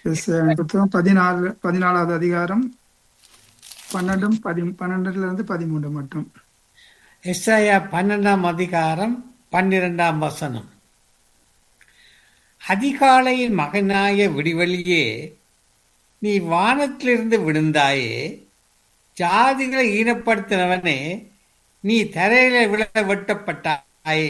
எஸ்ஐயாவின் புத்தகம் பதினாலு பதினாலாவது அதிகாரம் பன்னெண்டும் பதி பன்னெண்டுல இருந்து பதிமூன்று மட்டும் எஸ்ஐயா பன்னெண்டாம் அதிகாரம் பன்னிரெண்டாம் வசனம் அதிகாலையின் மகனாய விடிவெளியே நீ வானத்திலிருந்து விழுந்தாயே ஜாதிகளை ஈனப்படுத்தினவனே நீ தரையில விழ வெட்டப்பட்டாயே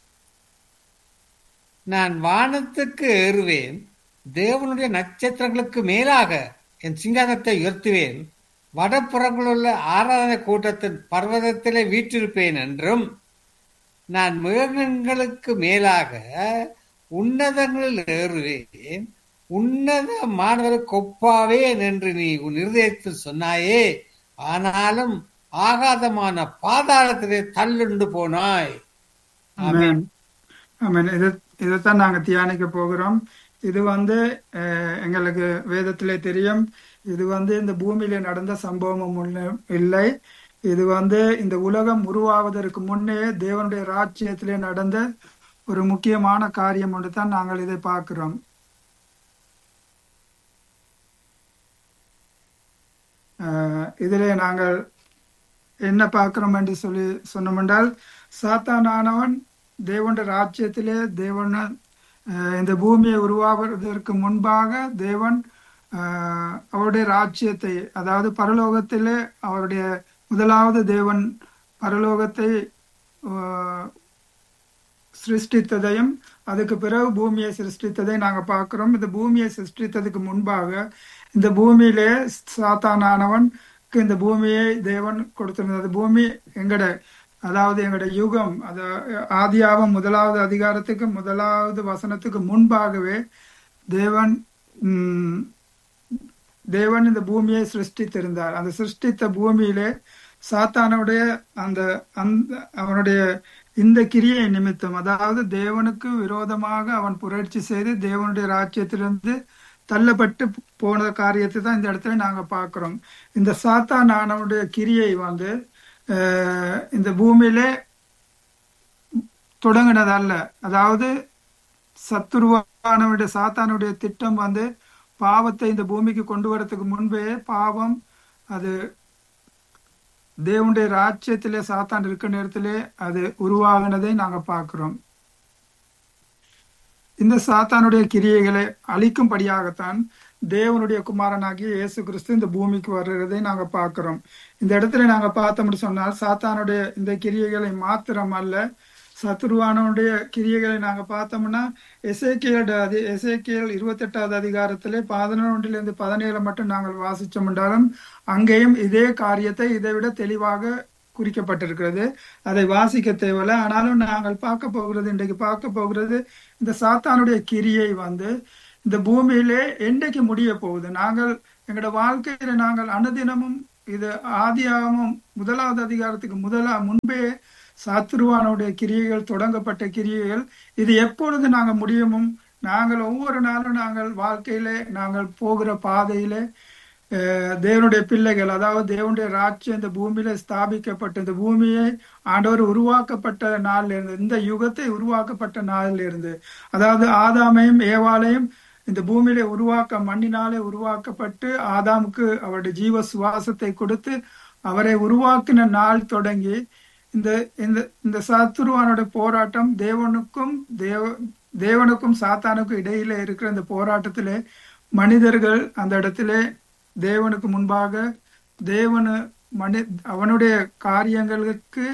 நான் வானத்துக்கு ஏறுவேன் தேவனுடைய நட்சத்திரங்களுக்கு மேலாக என் சிங்காதத்தை உயர்த்துவேன் வடப்புறங்களுள்ள ஆராதனை கூட்டத்தின் பர்வதத்திலே வீற்றிருப்பேன் என்றும் நான் மிருகங்களுக்கு மேலாக உன்னதங்களில் ஏறுவேன் உன்னத மாணவருக்கு ஒப்பாவேன் என்று நீ உன் இருதயத்தில் சொன்னாயே ஆனாலும் ஆகாதமான பாதாளத்திலே தள்ளுண்டு போனாய் ஆமென் ஆமென் இது இதைத்தான் நாங்க தியானிக்க போகிறோம் இது வந்து அஹ், எங்களுக்கு வேதத்திலே தெரியும் இது வந்து இந்த பூமியில நடந்த சம்பவமும் ஒண்ணும் இல்லை இது வந்து இந்த உலகம் உருவாவதற்கு முன்னே தேவனுடைய ராஜ்யத்திலே நடந்த ஒரு முக்கியமான காரியம் ஒன்று தான் நாங்கள் இதை பார்க்கிறோம் அஹ், இதிலே நாங்கள் என்ன பார்க்கிறோம் என்று சொல்லி சொன்னோமென்றால் சாத்தானானவன் தேவனுடைய ராஜ்யத்திலே தேவன் அஹ், இந்த பூமியை உருவாவதற்கு முன்பாக தேவன் அஹ், அவருடைய ராஜ்யத்தை அதாவது பரலோகத்திலே அவருடைய முதலாவது தேவன் பரலோகத்தை அஹ், சிருஷ்டித்ததையும் அதுக்கு பிறகு பூமியை சிருஷ்டித்ததை நாங்க பார்க்கிறோம் இந்த பூமியை சிருஷ்டித்ததுக்கு முன்பாக இந்த பூமியிலே சாத்தானானவனுக்கு இந்த பூமியை தேவன் கொடுத்திருந்தது பூமி எங்கட அதாவது எங்கட யுகம் அத ஆதியாகம் முதலாவது அதிகாரத்துக்கு முதலாவது வசனத்துக்கு முன்பாகவே தேவன் உம், தேவன் இந்த பூமியை சிருஷ்டித்திருந்தார் அந்த சிருஷ்டித்த பூமியிலே சாத்தானுடைய அந்த அந்த அவனுடைய இந்த கிரியை நிமித்தம் அதாவது தேவனுக்கு விரோதமாக அவன் புரட்சி செய்து தேவனுடைய ராஜ்யத்திலிருந்து தள்ளப்பட்டு போன காரியத்தை தான் இந்த இடத்துல நாங்க பார்க்கிறோம் இந்த சாத்தான் ஆனவனுடைய கிரியை வந்து அஹ், இந்த பூமியிலே தொடங்கினதல்ல அதாவது சத்துருவானவனுடைய சாத்தானுடைய திட்டம் வந்து பாவத்தை இந்த பூமிக்கு கொண்டு வரதுக்கு முன்பே பாவம் அது தேவனுடைய ராஜ்யத்திலே சாத்தான் இருக்க நேரத்திலே அது உருவாகினதை நாங்க பார்க்கிறோம் இந்த சாத்தானுடைய கிரியைகளை அழிக்கும்படியாகத்தான் தேவனுடைய குமாரனாகிய இயேசு கிறிஸ்து இந்த பூமிக்கு வருகிறதை நாங்க பார்க்கிறோம் இந்த இடத்துல நாங்க பார்த்தோம்னு சொன்னால் சாத்தானுடைய இந்த கிரியைகளை மாத்திரம் அல்ல சத்துருவானுடைய கிரியைகளை நாங்க பார்த்தோம்னா எசேக்கியல் அதி எசேக்கியல் இருபத்தெட்டாவது அதிகாரத்திலே பதினொன்றிலிருந்து பதினேழு மட்டும் நாங்கள் வாசிச்சோம் என்றாலும் அங்கேயும் இதே காரியத்தை இதை விட தெளிவாக குறிக்கப்பட்டிருக்கிறது அதை வாசிக்க தேவையில்ல ஆனாலும் நாங்கள் பார்க்க போகிறது இன்றைக்கு பார்க்க போகிறது இந்த சாத்தானுடைய கிரியை வந்து இந்த பூமியிலே என்றைக்கு முடிய போகுது நாங்கள் எங்களோட வாழ்க்கையில நாங்கள் அனுதினமும் இது ஆதியாகமும் முதலாவது அதிகாரத்துக்கு முதலா முன்பே சாத்துருவானுடைய கிரியைகள் தொடங்கப்பட்ட கிரியைகள் இது எப்பொழுது நாங்க முடியுமும் நாங்கள் ஒவ்வொரு நாளும் நாங்கள் வாழ்க்கையிலே நாங்கள் போகிற பாதையிலே அஹ், தேவனுடைய பிள்ளைகள் அதாவது தேவனுடைய ராஜ்யம் இந்த பூமியில ஸ்தாபிக்கப்பட்ட இந்த பூமியை ஆண்டவர் உருவாக்கப்பட்ட நாள்ல இருந்து இந்த யுகத்தை உருவாக்கப்பட்ட நாளில் இருந்து அதாவது ஆதாமையும் ஏவாளையும் இந்த பூமியில உருவாக்க மண்ணினாலே உருவாக்கப்பட்டு ஆதாமுக்கு அவருடைய ஜீவ சுவாசத்தை கொடுத்து அவரை உருவாக்கின நாள் தொடங்கி இந்த இந்த இந்த சத்துருவானோட போராட்டம் தேவனுக்கும் தேவ தேவனுக்கும் சாத்தானுக்கும் இடையில இருக்கிற இந்த போராட்டத்திலே மனிதர்கள் அந்த இடத்திலே தேவனுக்கு முன்பாக தேவனு மனி அவனுடைய காரியங்களுக்கு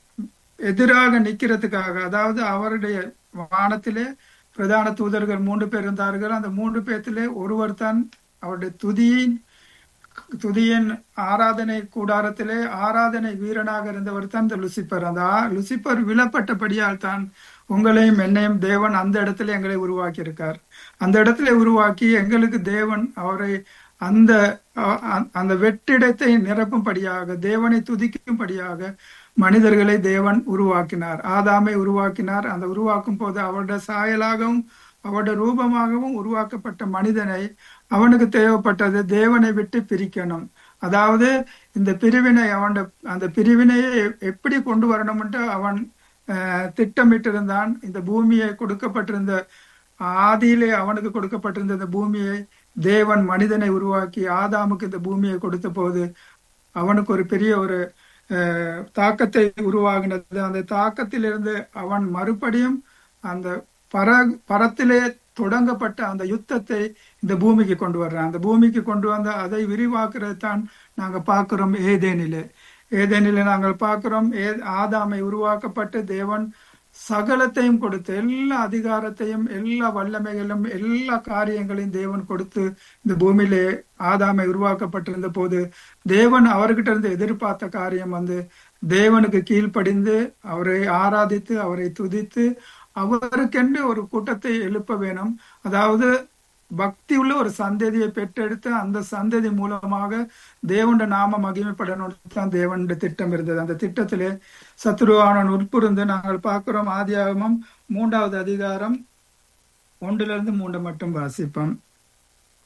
எதிராக நிக்கிறதுக்காக அதாவது அவருடைய வானத்திலே பிரதான தூதர்கள் மூன்று பேர் இருந்தார்கள் அந்த மூன்று பேர்த்திலே ஒருவர் தான் அவருடைய துதியின் துதியின் ஆராதனை கூடாரத்திலே ஆராதனை வீரனாக இருந்தவர் தான் இந்த லுசிப்பர் அந்த ஆ- லுசிப்பர் விழப்பட்டபடியால் தான் உங்களையும் என்னையும் தேவன் அந்த இடத்துல எங்களை உருவாக்கி இருக்கார் அந்த இடத்துல உருவாக்கி எங்களுக்கு தேவன் அவரை அந்த அ- அ- அந்த வெற்றிடத்தை நிரப்பும்படியாக தேவனை துதிக்கும்படியாக மனிதர்களை தேவன் உருவாக்கினார் ஆதாமை உருவாக்கினார் அந்த உருவாக்கும் போது அவருடைய சாயலாகவும் அவருடைய ரூபமாகவும் உருவாக்கப்பட்ட மனிதனை அவனுக்கு தேவைப்பட்டது தேவனை விட்டு பிரிக்கணும் அதாவது இந்த பிரிவினை அவன் அந்த பிரிவினையை எ- எப்படி கொண்டு வரணும்ட்டு அவன் அஹ், திட்டமிட்டிருந்தான் இந்த பூமியை கொடுக்கப்பட்டிருந்த ஆதியிலே அவனுக்கு கொடுக்கப்பட்டிருந்த இந்த பூமியை தேவன் மனிதனை உருவாக்கி ஆதாமுக்கு இந்த பூமியை கொடுத்த போது அவனுக்கு ஒரு பெரிய ஒரு அஹ், தாக்கத்தை உருவாகினது அந்த தாக்கத்திலிருந்து அவன் மறுபடியும் அந்த பர பரத்திலே தொடங்கப்பட்ட அந்த யுத்தத்தை இந்த பூமிக்கு கொண்டு வர்றான் அந்த பூமிக்கு கொண்டு வந்த அதை விரிவாக்குறது தான் நாங்க பார்க்கிறோம் ஏதேனிலே ஏதேனிலே நாங்கள் பார்க்கிறோம் ஏ ஆதாமை உருவாக்கப்பட்டு தேவன் சகலத்தையும் கொடுத்து எல்லா அதிகாரத்தையும் எல்லா வல்லமைகளும் எல்லா காரியங்களையும் தேவன் கொடுத்து இந்த பூமியிலே ஆதாமை உருவாக்கப்பட்டிருந்த போது தேவன் அவர்கிட்ட இருந்து எதிர்பார்த்த காரியம் வந்து தேவனுக்கு கீழ்ப்படிந்து அவரை ஆராதித்து அவரை துதித்து அவருக்கென்று ஒரு கூட்டத்தை எழுப்ப வேணும் அதாவது பக்தி உள்ள ஒரு சந்ததியை பெற்றெடுத்து அந்த சந்ததி மூலமாக தேவனுடைய நாம மகிமைப்படணும் தான் தேவனுடைய திட்டம் இருந்தது அந்த திட்டத்திலே சத்ருவானன் உட்புருந்து நாங்கள் பார்க்கிறோம் ஆதியாகமம் மூன்றாவது அதிகாரம் ஒன்றிலிருந்து மூன்று மட்டும் வாசிப்போம்